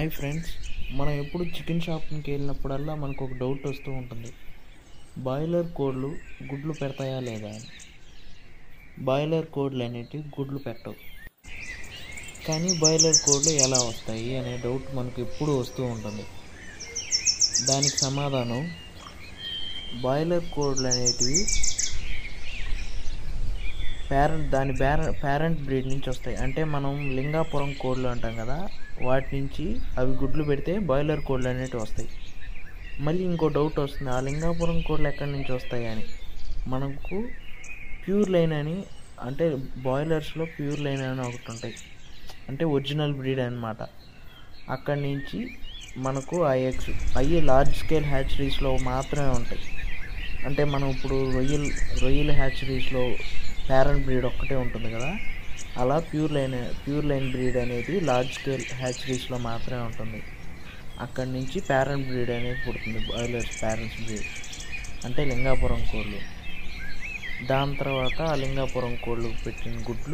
hi friends మనం ఎప్పుడు chicken షాప్కి వెళ్ళినప్పుడల్లా మనకు ఒక డౌట్ వస్తూ ఉంటుంది బాయిలర్ కోళ్ళు గుడ్లు పెడతాయా లేదా అని బాయిలర్ కోళ్ళు అనేటివి గుడ్లు పెట్టవు కానీ బాయిలర్ కోళ్ళు ఎలా వస్తాయి అనే డౌట్ మనకు ఎప్పుడు వస్తూ ఉంటుంది దానికి సమాధానం బాయిలర్ కోళ్ళు అనేటివి పేరెంట్ దాని పేర పేరెంట్ బ్రీడ్ నుంచి వస్తాయి అంటే మనం లింగాపురం కోళ్ళు అంటాం కదా వాటి నుంచి అవి గుడ్లు పెడితే బాయిలర్ కోళ్ళు అనేటివి వస్తాయి మళ్ళీ ఇంకో డౌట్ వస్తుంది ఆ లింగాపురం కోళ్ళు ఎక్కడి నుంచి వస్తాయి అని మనకు ప్యూర్ లైన్ అని అంటే బాయిలర్స్లో ప్యూర్ లైన్ అని ఒకటి ఉంటాయి అంటే ఒరిజినల్ బ్రీడ్ అనమాట అక్కడి నుంచి మనకు ఆ ఎగ్స్ అవి లార్జ్ స్కేల్ హ్యాచరీస్లో మాత్రమే ఉంటాయి అంటే మనం ఇప్పుడు రొయ్యలు రొయ్యల హ్యాచరీస్లో పేరెంట్ బ్రీడ్ ఒక్కటే ఉంటుంది కదా అలా pure line pure line breed అనేది లార్జ్ స్కేల్ హ్యాచరీస్లో మాత్రమే ఉంటుంది అక్కడి నుంచి పేరెంట్ బ్రీడ్ అనేది పుడుతుంది బాయిలర్స్ పేరెంట్స్ బ్రీడ్ అంటే లింగాపురం కోళ్ళు దాని తర్వాత ఆ లింగాపురం కోళ్ళు పెట్టిన గుడ్లు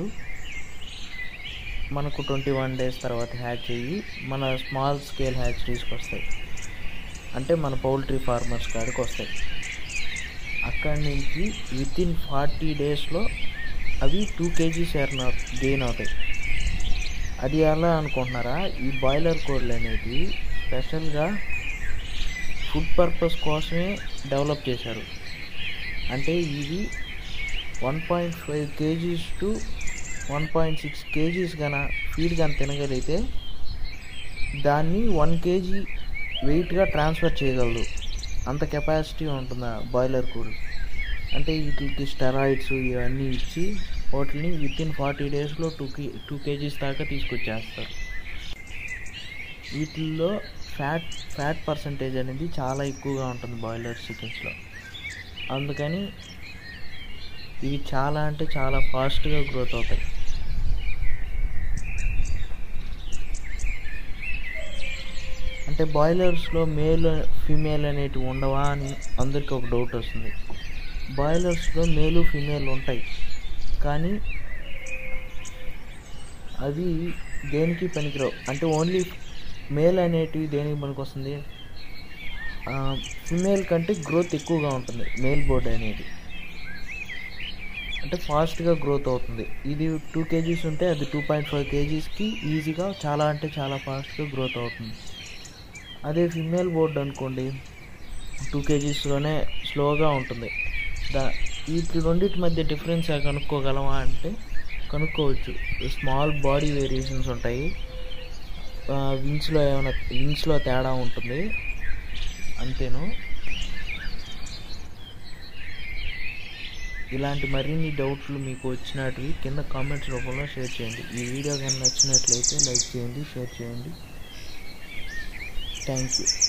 మనకు ట్వంటీ వన్ డేస్ తర్వాత హ్యాచ్ అయ్యి మన స్మాల్ స్కేల్ హ్యాచరీస్కి వస్తాయి అంటే మన పౌల్ట్రీ ఫార్మర్స్ కాడికి వస్తాయి అక్కడి నుంచి విత్ ఇన్ ఫార్టీ డేస్లో అవి టూ కేజీస్ ఎర్న్ గెయిన్ అవుతాయి అది ఎలా అనుకుంటున్నారా ఈ బాయిలర్ కోళ్ళు అనేవి స్పెషల్గా ఫుడ్ పర్పస్ కోసమే డెవలప్ చేశారు అంటే ఇవి one point five KGs to one point six KGs గన ఫీడ్ కానీ తినగలిగితే దాన్ని వన్ కేజీ వెయిట్గా ట్రాన్స్ఫర్ చేయగలదు అంత కెపాసిటీ ఉంటుంది బాయిలర్ కోడి అంటే వీటికి స్టెరాయిడ్స్ ఇవన్నీ ఇచ్చి వాటిని విత్ ఇన్ ఫార్టీ డేస్లో టూ కే టూ కేజీస్ దాకా తీసుకొచ్చేస్తారు వీటిల్లో ఫ్యాట్ ఫ్యాట్ పర్సంటేజ్ అనేది చాలా ఎక్కువగా ఉంటుంది బాయిలర్ చికెన్స్లో అందుకని ఇవి చాలా అంటే చాలా ఫాస్ట్గా గ్రోత్ అవుతాయి అంటే బాయిలర్స్లో మేల్ ఫీమేల్ అనేటివి ఉండవా అని అందరికీ ఒక డౌట్ వస్తుంది బాయిలర్స్లో మేలు ఫీమేల్ ఉంటాయి కానీ అవి దేనికి పనికిరావు అంటే ఓన్లీ మేల్ అనేటివి దేనికి పనికి వస్తుంది ఫిమేల్ కంటే గ్రోత్ ఎక్కువగా ఉంటుంది మేల్ బోర్డ్ అనేది అంటే ఫాస్ట్గా గ్రోత్ అవుతుంది ఇది టూ కేజీస్ ఉంటే అది టూ పాయింట్ ఫైవ్ కేజీస్కి ఈజీగా చాలా అంటే చాలా ఫాస్ట్గా గ్రోత్ అవుతుంది అదే ఫిమేల్ బోర్డ్ అనుకోండి టూ కేజీస్లోనే స్లోగా ఉంటుంది దా వీటి రెండింటి మధ్య డిఫరెన్స్ కనుక్కోగలమా అంటే కనుక్కోవచ్చు స్మాల్ బాడీ వేరియేషన్స్ ఉంటాయి వింగ్స్లో ఏమైనా వింగ్స్లో తేడా ఉంటుంది అంతేను ఇలాంటి మరిన్ని డౌట్లు మీకు వచ్చినటివి కింద కామెంట్స్ రూపంలో షేర్ చేయండి ఈ వీడియో కానీ నచ్చినట్లయితే లైక్ చేయండి షేర్ చేయండి థ్యాంక్ యూ